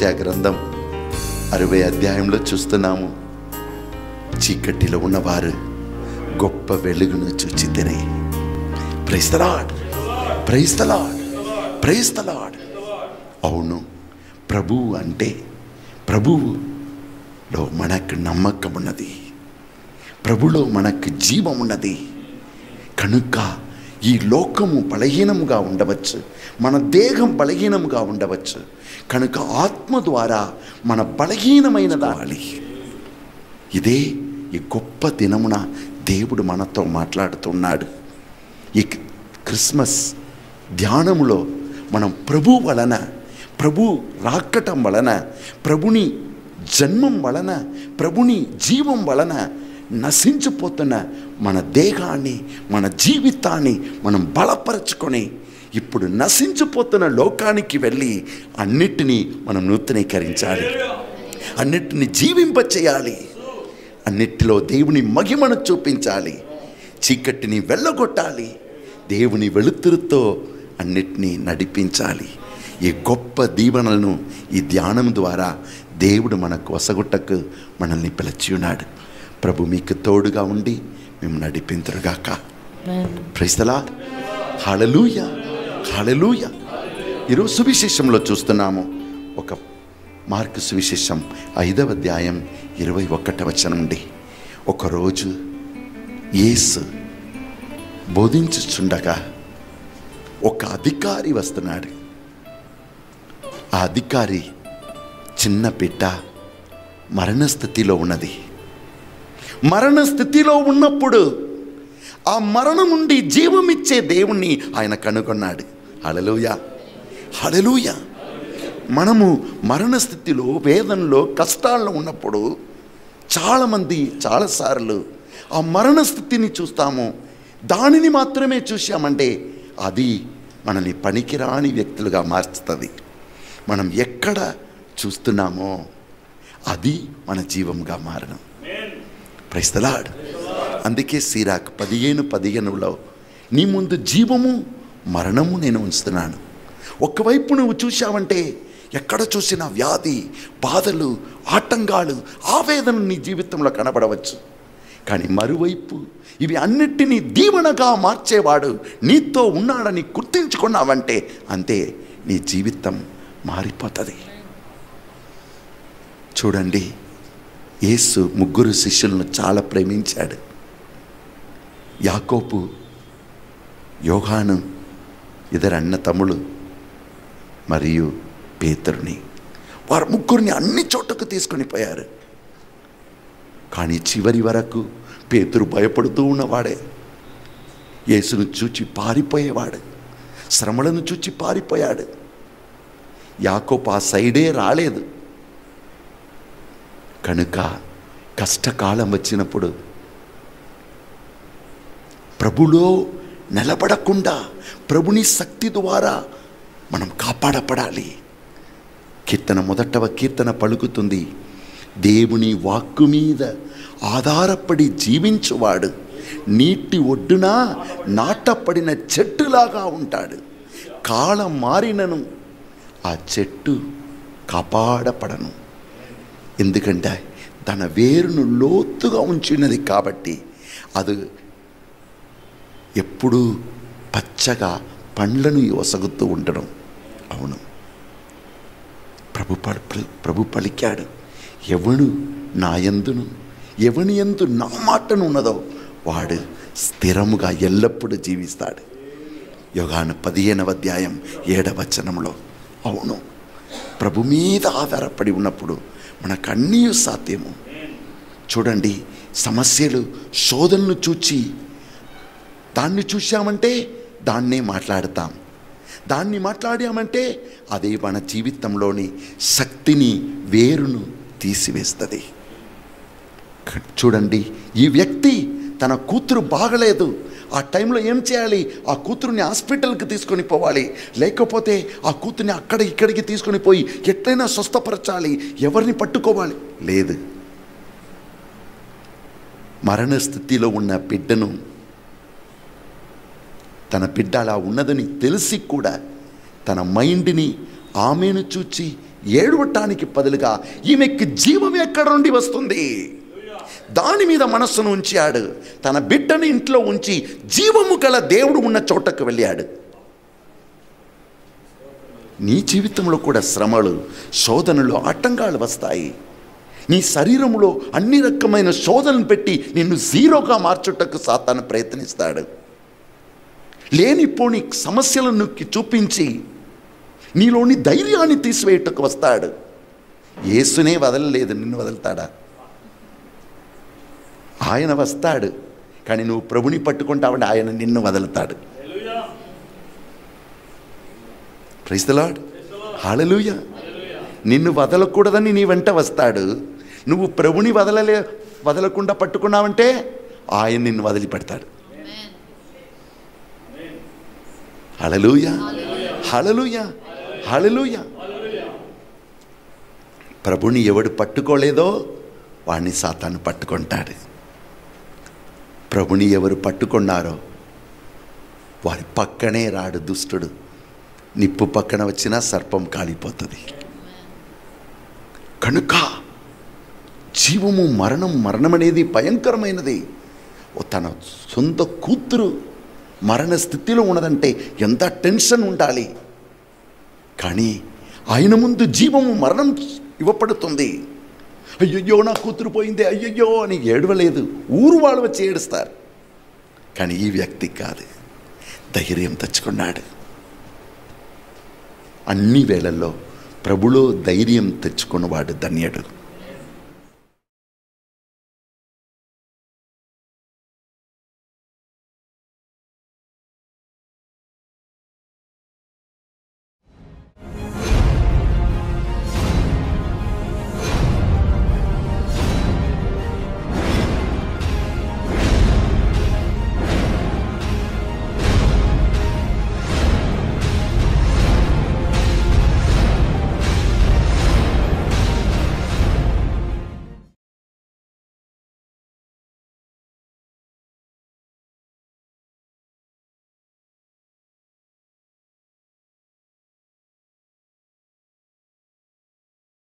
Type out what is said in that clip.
యెషయా గ్రంథం అరవై అధ్యాయంలో చూస్తున్నాము చీకటిలో ఉన్నవారు గొప్ప వెలుగును చూచితేనే ప్రైస్తలాడ్ ప్రైస్తలాడ్ ప్రైస్తలాడ్ అవును ప్రభువు అంటే ప్రభువులో మనకు నమ్మకం ఉన్నది ప్రభులో మనకు జీవం ఉన్నది కనుక ఈ లోకము బలహీనముగా ఉండవచ్చు మన దేహం బలహీనముగా ఉండవచ్చు కనుక ఆత్మ ద్వారా మన బలహీనమైన దాలి ఇదే ఈ గొప్ప దినమున దేవుడు మనతో మాట్లాడుతున్నాడు ఈ క్రిస్మస్ ధ్యానములో మనం ప్రభు వలన ప్రభు రాకటం వలన ప్రభుని జన్మం వలన ప్రభుని జీవం వలన నశించిపోతున్న మన దేహాన్ని మన జీవితాన్ని మనం బలపరచుకొని ఇప్పుడు నశించిపోతున్న లోకానికి వెళ్ళి అన్నిటినీ మనం నూతనీకరించాలి అన్నిటిని జీవింపచేయాలి అన్నిటిలో దేవుని మహిమను చూపించాలి చీకటిని వెళ్ళగొట్టాలి దేవుని వెలుతురుతో అన్నిటినీ నడిపించాలి ఈ గొప్ప దీవెనలను ఈ ధ్యానం ద్వారా దేవుడు మనకు వసగుట్టకు మనల్ని పిలిచి ఉన్నాడు ప్రభు మీకు తోడుగా ఉండి మేము నడిపించరుగాక ప్రైస్తలా హాలలుయ హాలలుయ ఈరోజు సువిశేషంలో చూస్తున్నాము ఒక మార్కు సువిశేషం ఐదవ అధ్యాయం ఇరవై ఒకటవ వచనం నుండి ఒకరోజు యేసు బోధించుచుండగా ఒక అధికారి వస్తున్నాడు ఆ అధికారి చిన్న బిడ్డ మరణస్థితిలో ఉన్నది మరణ స్థితిలో ఉన్నప్పుడు ఆ మరణం నుండి జీవమిచ్చే దేవుణ్ణి ఆయన కనుగొన్నాడు హలలుయ హలలుయ మనము మరణ స్థితిలో వేదనలో కష్టాల్లో ఉన్నప్పుడు చాలామంది చాలాసార్లు ఆ మరణ స్థితిని చూస్తాము దానిని మాత్రమే చూసామంటే అది మనల్ని పనికిరాని వ్యక్తులుగా మార్చుతుంది మనం ఎక్కడ చూస్తున్నామో అది మన జీవంగా మారడం ప్రైస్తలాడ్ అందుకే సీరాక్ పదిహేను పదిహేనులో నీ ముందు జీవము మరణము నేను ఉంచుతున్నాను ఒకవైపు నువ్వు చూశావంటే ఎక్కడ చూసినా వ్యాధి బాధలు ఆటంకాలు ఆవేదన నీ జీవితంలో కనబడవచ్చు కానీ మరువైపు ఇవి అన్నిటినీ దీవెనగా మార్చేవాడు నీతో ఉన్నాడని గుర్తించుకున్నావంటే అంతే నీ జీవితం మారిపోతుంది చూడండి యేసు ముగ్గురు శిష్యులను చాలా ప్రేమించాడు యాకోపు యోహాను ఇద్దరు అన్న తమ్ముడు మరియు పేతురుని వారు ముగ్గురిని అన్ని చోట్లకు తీసుకొని పోయారు కానీ చివరి వరకు పేతురు భయపడుతూ ఉన్నవాడే యేసును చూచి పారిపోయేవాడు శ్రమలను చూచి పారిపోయాడు యాకోపు ఆ సైడే రాలేదు కనుక కష్టకాలం వచ్చినప్పుడు ప్రభులో నిలబడకుండా ప్రభుని శక్తి ద్వారా మనం కాపాడపడాలి కీర్తన మొదటవ కీర్తన పలుకుతుంది దేవుని వాక్కు మీద ఆధారపడి జీవించువాడు నీటి ఒడ్డున నాటపడిన చెట్టులాగా ఉంటాడు కాలం మారినను ఆ చెట్టు కాపాడపడను ఎందుకంటే తన వేరును లోతుగా ఉంచినది కాబట్టి అది ఎప్పుడూ పచ్చగా పండ్లను ఒసగుతూ ఉండడం అవును ప్రభు ప- ప్రభు పలికాడు ఎవడు నా యందును ఎవని యందు నా మాటను ఉన్నదో వాడు స్థిరముగా ఎల్లప్పుడూ జీవిస్తాడు యోగాను పదిహేనవ అధ్యాయం ఏడవ వచనంలో అవును ప్రభు మీద ఆధారపడి ఉన్నప్పుడు మనకు అన్నీ సాధ్యము చూడండి సమస్యలు శోధనలు చూచి దాన్ని చూశామంటే దాన్నే మాట్లాడతాం దాన్ని మాట్లాడామంటే అదే మన జీవితంలోని శక్తిని వేరును తీసివేస్తుంది క- చూడండి ఈ వ్యక్తి తన కూతురు బాగలేదు ఆ టైంలో ఏం చేయాలి ఆ కూతురుని హాస్పిటల్కి తీసుకొని పోవాలి లేకపోతే ఆ కూతుర్ని అక్కడ ఇక్కడికి తీసుకొని పోయి ఎట్లయినా స్వస్థపరచాలి ఎవరిని పట్టుకోవాలి లేదు మరణ స్థితిలో ఉన్న బిడ్డను తన బిడ్డ అలా ఉన్నదని తెలిసి కూడా తన మైండ్ని ఆమెను చూచి ఏడవటానికి బదులుగా ఈమెకి జీవం ఎక్కడ నుండి వస్తుంది దాని మీద మనస్సును ఉంచాడు తన బిడ్డని ఇంట్లో ఉంచి జీవము గల దేవుడు ఉన్న చోటకు వెళ్ళాడు నీ జీవితంలో కూడా శ్రమలు శోధనలు ఆటంకాలు వస్తాయి నీ శరీరంలో అన్ని రకమైన శోధనలు పెట్టి నిన్ను జీరోగా మార్చుటకు సాతాను ప్రయత్నిస్తాడు లేనిపోని సమస్యలను నొక్కి చూపించి నీలోని ధైర్యాన్ని తీసివేయటకు వస్తాడు యేసునే వదలలేదు నిన్ను వదులుతాడా ఆయన వస్తాడు కానీ నువ్వు ప్రభుని పట్టుకుంటావంటే ఆయన నిన్ను వదులుతాడు క్రైస్తలాడ్ హాలలుయ నిన్ను వదలకూడదని నీ వెంట వస్తాడు నువ్వు ప్రభుని వదలలే వదలకుండా పట్టుకున్నావంటే ఆయన నిన్ను వదిలిపెడతాడు హలలుయ హలలుయ హలలుయ ప్రభుని ఎవడు పట్టుకోలేదో వాడిని సాతాను పట్టుకుంటాడు ప్రభుని ఎవరు పట్టుకున్నారో వారి పక్కనే రాడు దుష్టుడు నిప్పు పక్కన వచ్చినా సర్పం కాలిపోతుంది కనుక జీవము మరణం మరణం అనేది భయంకరమైనది ఓ తన సొంత కూతురు మరణ స్థితిలో ఉన్నదంటే ఎంత టెన్షన్ ఉండాలి కానీ ఆయన ముందు జీవము మరణం ఇవ్వబడుతుంది అయ్యయ్యో నా కూతురు పోయిందే అయ్యయ్యో అని ఏడవలేదు ఊరు వాళ్ళు వచ్చి ఏడుస్తారు కానీ ఈ వ్యక్తి కాదు ధైర్యం తెచ్చుకున్నాడు అన్ని వేళల్లో ప్రభులో ధైర్యం తెచ్చుకున్నవాడు ధన్యుడు